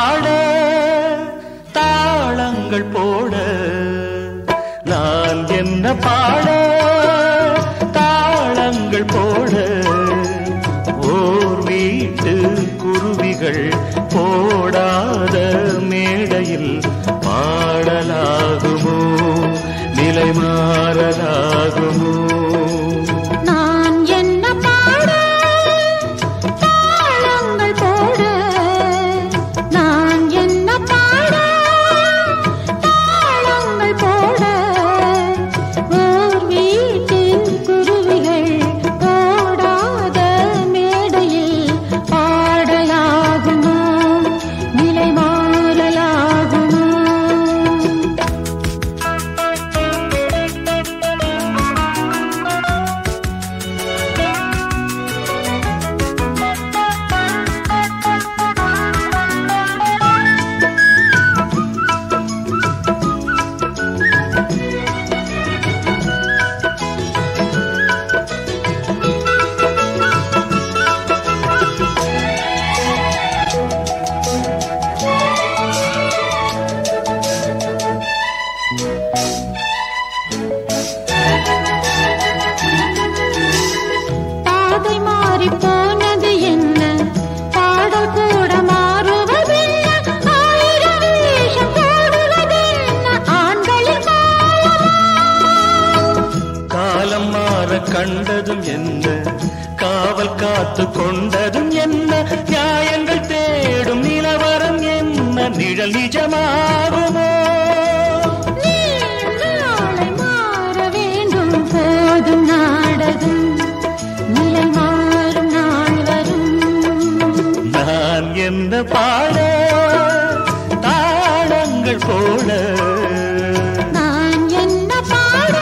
பாட தாளங்கள் போட நான் என்ன பாட தாளங்கள் போட ஓர் வீட்டு குருவிகள் போடாத மேடையில் பாடலாகுமோ நிலை மாறலாகுமோ நான் என்ன பாட தாளங்கள் போட நான் என்ன பாட தாளங்கள் போட ஓர் வீட்டின் குருவிகள் போடாத மேடையில் பாடலாகுமோ நிலை மாறலாகுமோ பாதை மாறி போனது என்ன பாடல் கூட மாறுவதென்ன ஆயிரம் வேஷம் போடுவதென்ன ஆண்களின் காலம் மாற கண்டதும் என்ன காவல் காத்து கொண்டதும் என்ன நியாயங்கள் தேடும் நிலவரம் என்ன நிழல் நிஜமாகுமோ நாளை மாற வேண்டும் போதும் நாடகம் நிலை மாறும் நாள் வரும் நான் என்ன பாட தாளங்கள் போல நான் என்ன பாட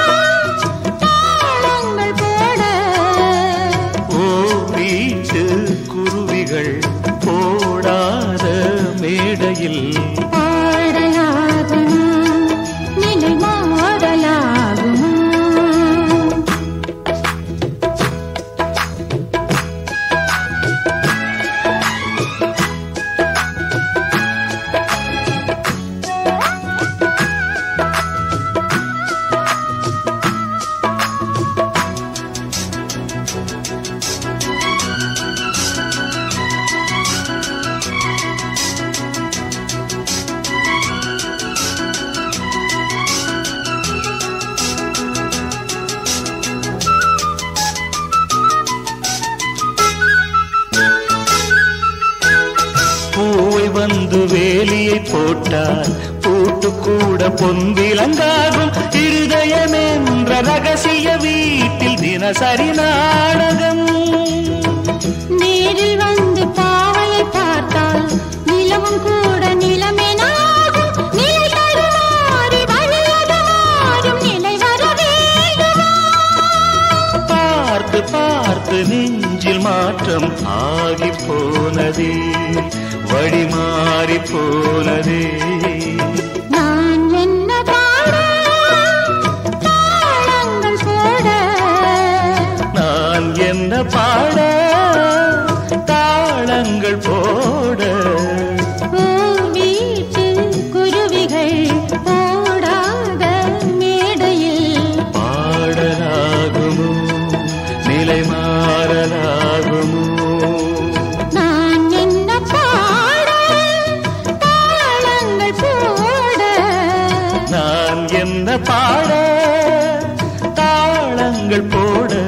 தாளங்கள் போட ஓ வீட்டு குருவிகள் போடாத மேடையில் பாடலாகுமா நிலை மாறலாகுமா பூவை வந்து வேலியை போட்டால் பூட்டு கூட பொன்விலங்காகும் இருதயம் என்ற ரகசிய வீட்டில் தினசரி நாடகம் நேரில் வந்து பாவையை பார்த்தால் நிலவும் கூட நிலமெனாகும் நிலை தடுமாறி வழியது மாறும் நிலை வர வேண்டுமா பார்த்து பார்த்து நெஞ்சில் மாற்றம் ஆகி போனதே வழி மாறி போனதே நான் என்ன பாட தாளங்கள் போட நான் என்ன பாட தாளங்கள் போட ஓர் வீட்டு குருவிகள் போடாத மேடையில் பாடலாகுமோ நிலை மாறலாகுமோ நான் என்ன பாட தாளங்கள் போட நான் என்ன பாட தாளங்கள் போட